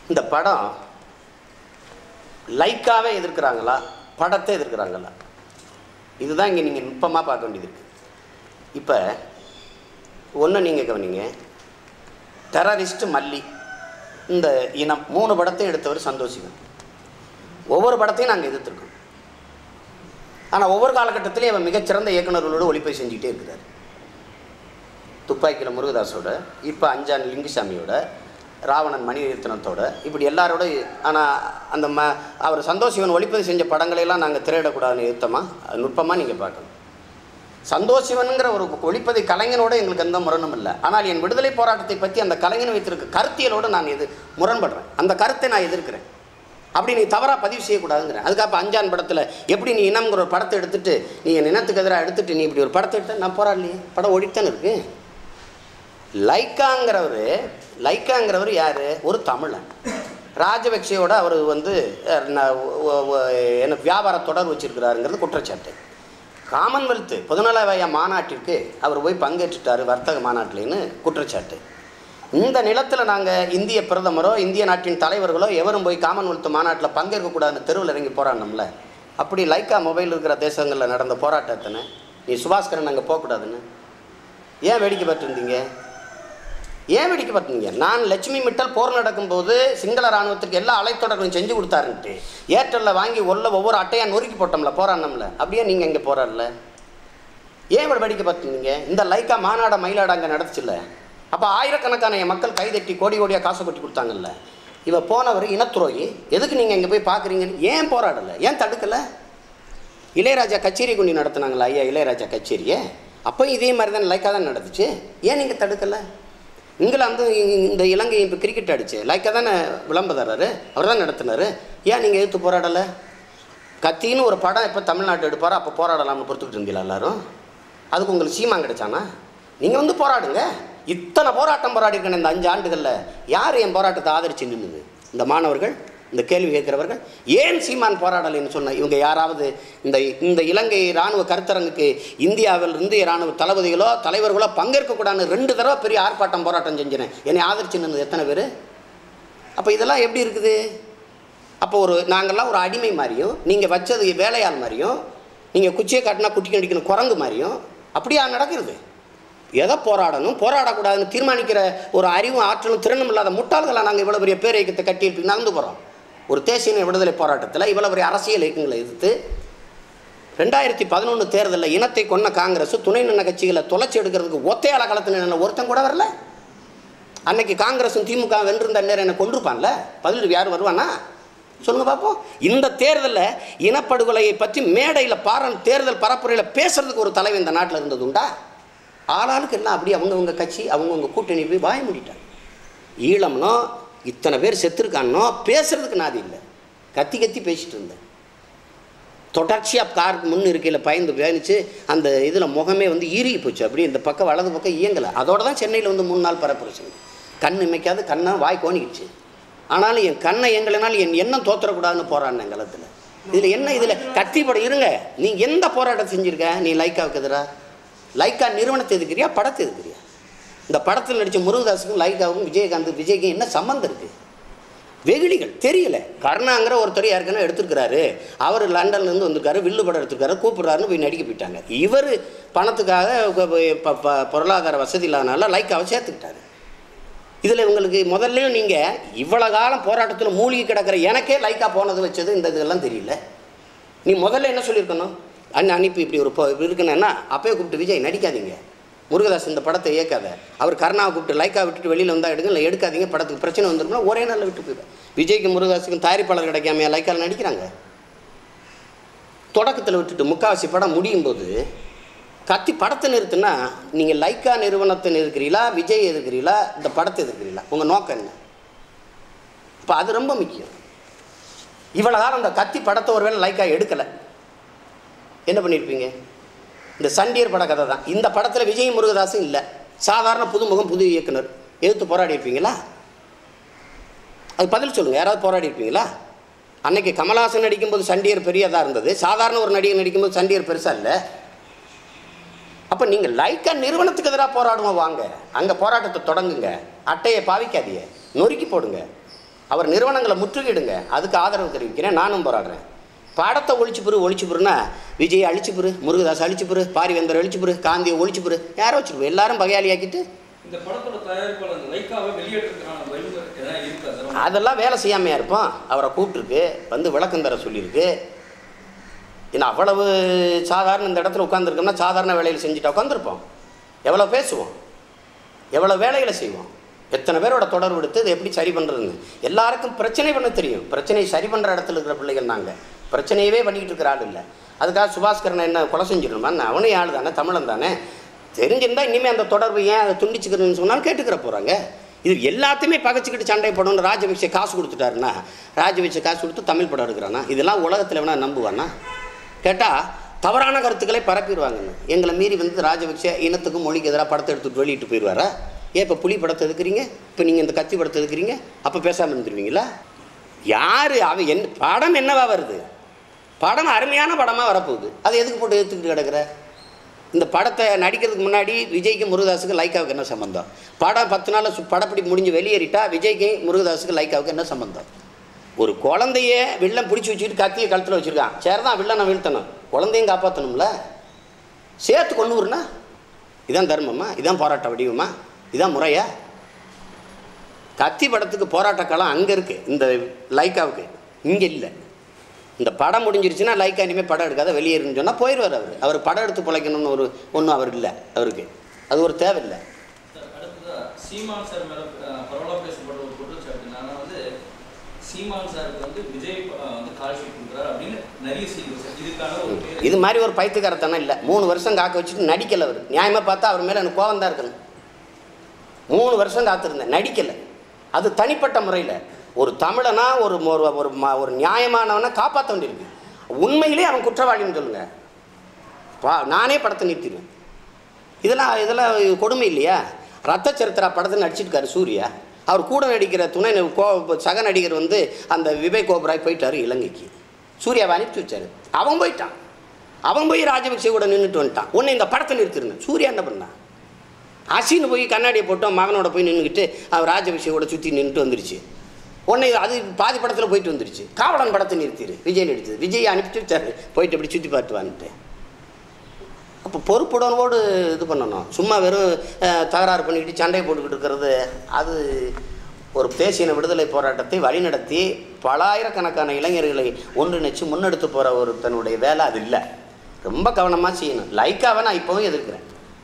இந்த படம் லைக்காவே எதிர்க்கிறாங்களா படத்தை எதிர்க்கிறாங்களா இதுதான் இங்கே நீங்கள் நுட்பமாக பார்க்க வேண்டியது இருக்குது இப்போ ஒன்று நீங்கள் கவனிங்க டெரரிஸ்ட் மல்லி இந்த இனம் மூணு படத்தை எடுத்தவர் சந்தோஷிவன் ஒவ்வொரு படத்தையும் நாங்கள் எதிர்த்துருக்கோம் ஆனால் ஒவ்வொரு காலகட்டத்திலையும் அவன் மிகச்சிறந்த இயக்குநர்களோடு ஒளிப்பை செஞ்சுக்கிட்டே இருக்கிறார் துப்பாக்கியில் முருகதாஸோட இப்போ அஞ்சான் லிங்குசாமியோட ராவணன் மணிரத்னத்தோட இப்படி எல்லாரோட ஆனால் அந்த ம அவர் சந்தோஷிவன் ஒளிப்பதிவு செஞ்ச படங்களையெல்லாம் நாங்கள் திரையிடக்கூடாதுன்னு யுத்தமாக நுட்பமாக நீங்கள் பார்க்கணும் சந்தோஷிவனுங்கிற ஒரு ஒளிப்பதி கலைஞனோட எங்களுக்கு எந்த முரணும் இல்லை ஆனால் என் விடுதலை போராட்டத்தை பற்றி அந்த கலைஞன் வைத்திருக்க கருத்தியலோடு நான் எது முரண்படுறேன் அந்த கருத்தை நான் எதிர்க்கிறேன் அப்படி நீ தவறாக பதிவு செய்யக்கூடாதுங்கிறேன் அதுக்காக அஞ்சான் படத்தில் எப்படி நீ இனம்ங்கிற ஒரு படத்தை எடுத்துட்டு நீ என் இனத்துக்கு எதிராக எடுத்துட்டு நீ இப்படி ஒரு படத்தை எடுத்த நான் போராடலையே படம் ஓடித்தானே இருக்கு லைக்காங்கிறவர் லைக்காங்கிறவர் யார் ஒரு தமிழன் ராஜபக்சேயோட அவர் வந்து அஹ், ந- ஒ- ஒ- என்ன வியாபார தொடர் வச்சிருக்கிறாருங்கிறது குற்றச்சாட்டு காமன்வெல்த் பொதுநலவாய மாநாட்டிற்கு அவர் போய் பங்கேற்றுட்டார் வர்த்தக மாநாட்டிலேன்னு குற்றச்சாட்டு இந்த நிலத்தில் நாங்கள் இந்திய பிரதமரோ இந்திய நாட்டின் தலைவர்களோ எவரும் போய் காமன்வெல்த் மாநாட்டில் பங்கேற்கக்கூடாதுன்னு தெருவில் இறங்கி போராடணும்ல அப்படி லைக்கா மொபைல் இருக்கிற தேசங்களில் நடந்த போராட்டத்தின நீ சுபாஸ்கரன் அங்கே போகக்கூடாதுன்னு ஏன் வேடிக்கை பார்த்துருந்தீங்க ஏன் வேடிக்கை பார்த்தீங்க நான் லட்சுமி மிட்டல் போர் நடக்கும்போது சிங்கள இராணுவத்துக்கு எல்லா அலைத்தொடர்களும் செஞ்சு கொடுத்தாருன்ட்டு ஏர்டெல்லில் வாங்கி உள்ள ஒவ்வொரு அட்டையாக நொறுக்கி போட்டோம்ல போராடணும்ல அப்படியே நீங்கள் இங்கே போராடல ஏன் இவ்வளோ வேடிக்கை பார்த்துருந்தீங்க இந்த லைக்கா மாநாட மயிலாட அங்கே நடத்துச்சுல்ல அப்போ ஆயிரக்கணக்கான என் மக்கள் கைதட்டி கோடி கோடியாக காசு கொட்டி கொடுத்தாங்கல்ல இவ போனவர் இனத்துரோகி எதுக்கு நீங்கள் இங்கே போய் பார்க்குறீங்கன்னு ஏன் போராடலை ஏன் தடுக்கலை இளையராஜா கச்சேரி கொண்டு நடத்துனாங்களா ஐயா இளையராஜா கச்சேரியை அப்போ இதே மாதிரி தான் லைக்காக தான் நடந்துச்சு ஏன் நீங்கள் தடுக்கலை இங்கிலாந்து இ- இந்த இலங்கை இப்போ கிரிக்கெட் அடிச்சு லைக்காக தானே விளம்பரதாரர் அவர் தான் நடத்தினார் ஏன் நீங்கள் எதிர்த்து போராடலை கத்தின்னு ஒரு படம் எப்போ தமிழ்நாட்டு எடுப்பாரோ அப்போ போராடலாம்னு பொறுத்துக்கிட்டு இருந்தீங்களா எல்லாரும் அதுக்கு உங்களுக்கு சீமான் கிடைச்சானா நீங்கள் வந்து போராடுங்க இத்தனை போராட்டம் போராடிருக்கேன் இந்த அஞ்சு ஆண்டுகளில் யார் என் போராட்டத்தை ஆதரிச்சு நின்றுது இந்த மாணவர்கள் இந்த கேள்வி கேட்கிறவர்கள் ஏன் சீமான் போராடலைன்னு சொன்ன இவங்க யாராவது இந்த இந்த இலங்கை இராணுவ கருத்தரங்குக்கு இந்தியாவில் இந்திய இராணுவ தளபதிகளோ தலைவர்களோ பங்கேற்கக்கூடாதுன்னு ரெண்டு தடவை பெரிய ஆர்ப்பாட்டம் போராட்டம் செஞ்சினேன் என்னை ஆதரிச்சு நின்றது எத்தனை பேர் அப்போ இதெல்லாம் எப்படி இருக்குது அப்போ ஒரு நாங்கள்லாம் ஒரு அடிமை மாதிரியும் நீங்கள் வச்சது வேலையாள் மாதிரியும் நீங்கள் குச்சியை காட்டினா குட்டி கடிக்கணும் குரங்கு மாதிரியும் அப்படியா நடக்கிறது எதை போராடணும் போராடக்கூடாதுன்னு தீர்மானிக்கிற ஒரு அறிவும் ஆற்றலும் திறனும் இல்லாத முட்டாள்களை நாங்கள் இவ்வளோ பெரிய பேர் இயக்கத்தை கட்டி நடந்து போகிறோம் ஒரு தேசிய விடுதலை போராட்டத்தில் இவ்வளோ பெரிய அரசியல் இயக்கங்களை எதிர்த்து ரெண்டாயிரத்தி பதினொன்று தேர்தலில் இனத்தை கொன்ன காங்கிரஸ் துணை நின்ன கட்சிகளை தொலைச்சி எடுக்கிறதுக்கு ஒத்தையாள களத்தில் நின்ன ஒருத்தன் கூட வரல அன்னைக்கு காங்கிரஸும் திமுக வென்றிருந்த நேரம் என்ன கொண்டிருப்பான்ல பதில் யார் வருவானா சொல்லுங்க பார்ப்போம் இந்த தேர்தலில் இனப்படுகொலையை பற்றி மேடையில் பாரன் தேர்தல் பரப்புரையில் பேசுறதுக்கு ஒரு தலைவர் இந்த நாட்டில் இருந்தது உண்டா ஆளாளுக்கு எல்லாம் அப்படி அவங்கவுங்க கட்சி அவங்கவுங்க கூட்டணி போய் வாய மூடிட்டாங்க ஈழம்னோ இத்தனை பேர் செத்துருக்கானோ பேசுறதுக்கு நாதி இல்லை கத்தி கத்தி பேசிட்டு இருந்தேன் தொடர்ச்சியாக கார் முன் இருக்கையில் பயந்து பயணிச்சு அந்த இதில் முகமே வந்து ஈறுகி போச்சு அப்படி இந்த பக்கம் வலது பக்கம் இயங்கலை அதோட தான் சென்னையில் வந்து மூணு நாள் பரப்புரை செஞ்சேன் கண் இமைக்காது கண்ணை வாய் கோணிக்கிச்சு ஆனாலும் என் கண்ணை எங்களைனாலும் என் எண்ணம் தோத்துறக்கூடாதுன்னு போராடினேன் களத்தில் இதில் என்ன இதில் கத்தி படம் இருங்க நீ எந்த போராட்டம் செஞ்சுருக்க நீ லைக்காவுக்கு எதிரா லைக்கா நிறுவனத்தை எதுக்குறியா படத்தை எதுக்குறியா இந்த படத்தில் நடித்த முருகதாஸுக்கும் லைக்காவுக்கும் விஜயகாந்த் விஜய்க்கும் என்ன சம்மந்தம் இருக்குது வெகுளிகள் தெரியல கருணாங்கிற ஒருத்தர் ஏற்கனவே எடுத்திருக்கிறாரு அவர் லண்டன்லேருந்து வந்திருக்காரு வில்லு படம் எடுத்திருக்காரு கூப்பிடுறாருன்னு போய் நடிக்க போயிட்டாங்க இவர் பணத்துக்காக ப- ப- ப- பொருளாதார வசதி இல்லாதனால லைக்காவை சேர்த்துக்கிட்டாரு இதில் இவங்களுக்கு முதல்லையும் நீங்கள் இவ்வளோ காலம் போராட்டத்தில் மூழ்கி கிடக்கிற எனக்கே லைக்காக போனது வச்சது இந்த இதெல்லாம் தெரியல நீ முதல்ல என்ன சொல்லியிருக்கணும் அண்ணன் அனுப்பி இப்படி ஒரு இப்போ இருக்குன்னா அப்பயே கூப்பிட்டு விஜய் நடிக்காதீங்க முருகதாஸ் இந்த படத்தை இயக்காத அவர் கருணாவை கூப்பிட்டு லைக்கா விட்டுட்டு வெளியில் வந்தால் எடுங்க இல்லை எடுக்காதீங்க படத்துக்கு பிரச்சனை வந்துரும்னா ஒரே நாளில் விட்டு போயிடும் விஜய்க்கு முருகதாஸுக்கும் தயாரிப்பாளர் கிடைக்காம லைக்காவில் நடிக்கிறாங்க தொடக்கத்தில் விட்டுட்டு முக்காவாசி படம் முடியும் போது கத்தி படத்தை நிறுத்துனா நீங்கள் லைக்கா நிறுவனத்தை எதிர்க்கிறீங்களா விஜய் எதிர்க்கிறீங்களா இந்த படத்தை எதிர்க்கிறீங்களா உங்கள் நோக்கம் என்ன இப்போ அது ரொம்ப முக்கியம் இவ்வளோ காலம் இந்த கத்தி படத்தை ஒருவேளை லைக்கா எடுக்கலை என்ன பண்ணியிருப்பீங்க இந்த சண்டியர் பட கதை தான் இந்த படத்தில் விஜய் முருகதாஸும் இல்லை சாதாரண புதுமுகம் புது இயக்குனர் எதிர்த்து போராடி இருப்பீங்களா அது பதில் சொல்லுங்கள் யாராவது போராடி இருப்பீங்களா அன்னைக்கு கமலஹாசன் நடிக்கும்போது சண்டியர் பெரியதாக இருந்தது சாதாரண ஒரு நடிகர் நடிக்கும்போது சண்டியர் பெருசாக இல்லை அப்போ நீங்கள் லைக்கா நிறுவனத்துக்கு எதிராக போராடுவோம் வாங்க அங்கே போராட்டத்தை தொடங்குங்க அட்டையை பாவிக்காதீங்க நொறுக்கி போடுங்க அவர் நிறுவனங்களை முற்றுகையிடுங்க அதுக்கு ஆதரவு தெரிவிக்கிறேன் நானும் போராடுறேன் படத்தை ஒழிச்சு புரு ஒழிச்சு புருன்னா விஜய் அழிச்சு புரு முருகதாஸ் அழிச்சு புரு பாரிவேந்தர் அழிச்சு புரு காந்தியை ஒழிச்சு புரு யாரை வச்சுரு எல்லாரும் பகையாளியாக்கிட்டு இந்த படத்தோட தயாரிப்பாளர் அந்த லைக்காவை வெளியேற்றதுக்கான வழிமுறை எதாவது இருக்கா சார் அதெல்லாம் வேலை செய்யாமையா இருப்போம் அவரை கூப்பிட்டுருக்கு வந்து விளக்கம் தர சொல்லியிருக்கு ஏன்னா அவ்வளவு சாதாரண இந்த இடத்துல உட்காந்துருக்கோம்னா சாதாரண வேலையில் செஞ்சுட்டு உட்காந்துருப்போம் எவ்வளோ பேசுவோம் எவ்வளோ வேலைகளை செய்வோம் எத்தனை பேரோட தொடர்பு எடுத்து இதை எப்படி சரி பண்ணுறதுன்னு எல்லாருக்கும் பிரச்சனை பண்ண தெரியும் பிரச்சனையை சரி பண்ணுற இடத்துல இருக்கிற பிள்ளைகள் நாங்கள் பிரச்சனையவே பண்ணிக்கிட்டு இருக்கிற ஆள் இல்லை அதுக்காக சுபாஸ்கரனை என்ன கொலை செஞ்சிடணுமா அவனே ஆள் தானே தமிழன் தானே தெரிஞ்சிருந்தா இனிமேல் அந்த தொடர்பு ஏன் அதை துண்டிச்சுக்கிறதுன்னு சொன்னாலும் கேட்டுக்கிற போகிறாங்க இது எல்லாத்தையுமே பகைச்சிக்கிட்டு சண்டை போடணும்னு ராஜபக்ஷ காசு கொடுத்துட்டாருன்னா ராஜபக்ஷ காசு கொடுத்து தமிழ் படம் எடுக்கிறானா இதெல்லாம் உலகத்தில் வேணா நம்புவானா கேட்டால் தவறான கருத்துக்களை பரப்பிடுவாங்கன்னு எங்களை மீறி வந்து ராஜபக்ஷ இனத்துக்கும் மொழிக்கு எதிராக படத்தை எடுத்துட்டு வெளியிட்டு போயிடுவாரா ஏன் இப்போ புலி படத்தை எடுக்கிறீங்க இப்போ நீங்கள் இந்த கத்தி படத்தை எடுக்கிறீங்க அப்போ பேசாமல் இருந்துருவீங்களா யார் அவ என் படம் என்னவா வருது படம் அருமையான படமாக வரப்போகுது அதை எதுக்கு போட்டு எடுத்துக்கிட்டு கிடக்குற இந்த படத்தை நடிக்கிறதுக்கு முன்னாடி விஜய்க்கு முருகதாஸுக்கு லைக்காவுக்கு என்ன சம்மந்தம் படம் பத்து நாளில் சு படப்பிடி முடிஞ்சு வெளியேறிட்டா விஜய்க்கு முருகதாஸுக்கு லைக்காவுக்கு என்ன சம்மந்தம் ஒரு குழந்தைய வில்லன் பிடிச்சி வச்சுக்கிட்டு கத்தியை கழுத்தில் வச்சுருக்கான் சரி தான் வில்லனை வீழ்த்தணும் குழந்தையும் காப்பாற்றணும்ல சேர்த்து கொண்டு வரணும் இதான் தர்மமா இதான் போராட்ட வடிவமா இதான் முறையா கத்தி படத்துக்கு போராட்ட காலம் அங்கே இருக்குது இந்த லைக்காவுக்கு இங்கே இல்லை இந்த படம் முடிஞ்சிருச்சுன்னா லைக்கா இனிமேல் படம் எடுக்காத வெளியேறுன்னு சொன்னால் போயிடுவார் அவர் அவர் படம் எடுத்து பிழைக்கணும்னு ஒரு ஒன்றும் அவர் இல்லை அவருக்கு அது ஒரு தேவையில்லை சார் அடுத்ததா சீமான் சார் மேல அஹ், பரவலா பேசப்படுற ஒரு குற்றச்சாட்டு நான் வந்து சீமான் சாருக்கு வந்து விஜய் அஹ், வந்து கால் ஷீட் கொடுக்குறாரு அப்படின்னு நிறைய செய்தி சார் இதுக்கான ஒரு பேர் இது மாதிரி ஒரு பைத்துக்காரத்தனம் இல்லை மூணு வருஷம் காக்க வச்சுட்டு நடிக்கலை அவர் நியாயமாக பார்த்தா அவர் மேலே எனக்கு கோவம் தான் இருக்கணும் மூணு வருஷம் காத்திருந்தேன் நடிக்கலை அது தனிப்பட்ட முறையில் ஒரு தமிழனா ஒரு ஒரு ஒரு ம- ஒரு நியாயமானவனை காப்பாற்ற வேண்டியிருக்கு உண்மையிலே அவன் குற்றவாளின்னு சொல்லுங்க பா நானே படத்தை நிறுத்திடுவேன் இதெல்லாம் இதெல்லாம் கொடுமை இல்லையா ரத்த சரித்திரா படத்தை நடிச்சிருக்காரு சூர்யா அவர் கூட நடிக்கிற துணை ந- கோ சக நடிகர் வந்து அந்த விவேக் ஓபராய் போயிட்டாரு இலங்கைக்கு சூர்யாவை அனுப்பிச்சி வச்சாரு அவன் போயிட்டான் அவன் போய் ராஜபக்சே கூட நின்றுட்டு வந்துட்டான் உன்னை இந்த படத்தை நிறுத்திருந்தேன் சூர்யா என்ன பண்ணான் அசின்னு போய் கண்ணாடியை போட்டு அவன் மகனோட போய் நின்றுக்கிட்டு அவன் ராஜபக்சே கூட சுற்றி நின்றுட்டு வந்துருச்சு உடனே அது பாதி படத்தில் போயிட்டு வந்துருச்சு காவலன் படத்தை நிறுத்திடு விஜய் நடித்தது விஜய் அனுப்பிச்சு வச்சாரு போயிட்டு அப்படி சுற்றி பார்த்து வந்துட்டு அப்போ பொறுப்புடனோடு இது பண்ணணும் சும்மா வெறும் அஹ், தகராறு பண்ணிக்கிட்டு சண்டை போட்டுக்கிட்டு இருக்கிறது அது ஒரு தேசிய விடுதலை போராட்டத்தை வழிநடத்தி பலாயிரக்கணக்கான இளைஞர்களை ஒன்றிணைச்சு முன்னெடுத்து போகிற ஒரு தன்னுடைய வேலை அது இல்லை ரொம்ப கவனமாக செய்யணும் லைக்காவை நான் இப்போவும் எதிர்க்கிறேன்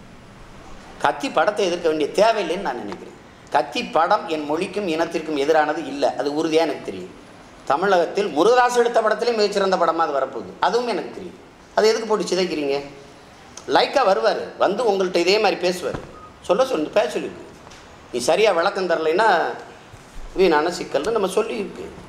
கத்தி படத்தை எதிர்க்க வேண்டிய தேவையில்லைன்னு நான் நினைக்கிறேன் கத்தி படம் என் மொழிக்கும் இனத்திற்கும் எதிரானது இல்லை அது உறுதியாக எனக்கு தெரியும் தமிழகத்தில் முருகதாஸ் எடுத்த படத்திலே மிகச்சிறந்த படமாக அது வரப்போகுது அதுவும் எனக்கு தெரியும் அது எதுக்கு போட்டு சிதைக்கிறீங்க லைக்கா வருவார் வந்து உங்கள்கிட்ட இதே மாதிரி பேசுவார் சொல்ல சொல்லு பேச சொல்லியிருக்கு நீ சரியாக விளக்கம் தரலைன்னா வீணான சிக்கல்னு நம்ம சொல்லியிருக்கு